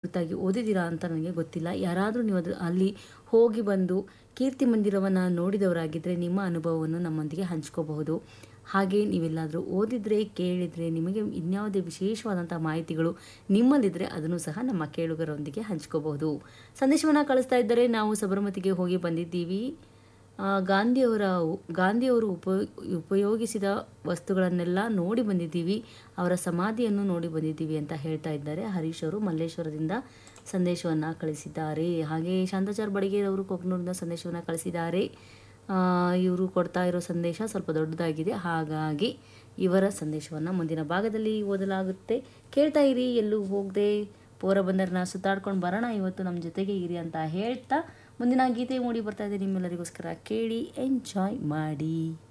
ಕುರಿತಾಗಿ ಓದಿದ್ದೀರಾ ಅಂತ ನನಗೆ ಗೊತ್ತಿಲ್ಲ ಯಾರಾದರೂ ನೀವು ಅದು ಅಲ್ಲಿ ಹೋಗಿ ಬಂದು ಕೀರ್ತಿ ಮಂದಿರವನ್ನು ನೋಡಿದವರಾಗಿದ್ದರೆ ನಿಮ್ಮ ಅನುಭವವನ್ನು ನಮ್ಮೊಂದಿಗೆ ಹಂಚ್ಕೋಬಹುದು ಹಾಗೆ ನೀವೆಲ್ಲಾದರೂ ಓದಿದರೆ ಕೇಳಿದರೆ ನಿಮಗೆ ಇನ್ಯಾವುದೇ ವಿಶೇಷವಾದಂಥ ಮಾಹಿತಿಗಳು ನಿಮ್ಮಲ್ಲಿದ್ದರೆ ಅದನ್ನು ಸಹ ನಮ್ಮ ಕೇಳುಗರೊಂದಿಗೆ ಹಂಚ್ಕೋಬಹುದು ಸಂದೇಶವನ್ನು ಕಳಿಸ್ತಾ ಇದ್ದರೆ ನಾವು ಸಬರಮತಿಗೆ ಹೋಗಿ ಬಂದಿದ್ದೀವಿ ಆ, ಗಾಂಧಿಯವರ ಗಾಂಧಿಯವರು ಉಪ ಉಪಯೋಗಿಸಿದ ವಸ್ತುಗಳನ್ನೆಲ್ಲ ನೋಡಿ ಬಂದಿದ್ದೀವಿ ಅವರ ಸಮಾಧಿಯನ್ನು ನೋಡಿ ಬಂದಿದ್ದೀವಿ ಅಂತ ಹೇಳ್ತಾ ಇದ್ದಾರೆ ಹರೀಶ್ ಅವರು ಮಲ್ಲೇಶ್ವರದಿಂದ ಸಂದೇಶವನ್ನು ಕಳಿಸಿದ್ದಾರೆ ಹಾಗೆ ಶಾಂತಾಚಾರ್ ಬಡಿಗೇರ್ ಅವರು ಕೊಕ್ನೂರಿನ ಸಂದೇಶವನ್ನು ಕಳಿಸಿದ್ದಾರೆ ಇವರು ಕೊಡ್ತಾ ಇರೋ ಸಂದೇಶ ಸ್ವಲ್ಪ ದೊಡ್ಡದಾಗಿದೆ ಹಾಗಾಗಿ ಇವರ ಸಂದೇಶವನ್ನು ಮುಂದಿನ ಭಾಗದಲ್ಲಿ ಓದಲಾಗುತ್ತೆ ಕೇಳ್ತಾ ಇರಿ ಎಲ್ಲೂ ಹೋಗದೆ ಪೋರಬಂದರ್ನ ಸುತ್ತಾಡ್ಕೊಂಡು ಬರೋಣ ಇವತ್ತು ನಮ್ಮ ಜೊತೆಗೆ ಇರಿ ಅಂತ ಹೇಳ್ತಾ ಮುಂದಿನ ಗೀತೆ ಮೂಡಿ ಬರ್ತಾ ಇದೆ ನಿಮ್ಮೆಲ್ಲರಿಗೋಸ್ಕರ ಕೇಳಿ ಎಂಜಾಯ್ ಮಾಡಿ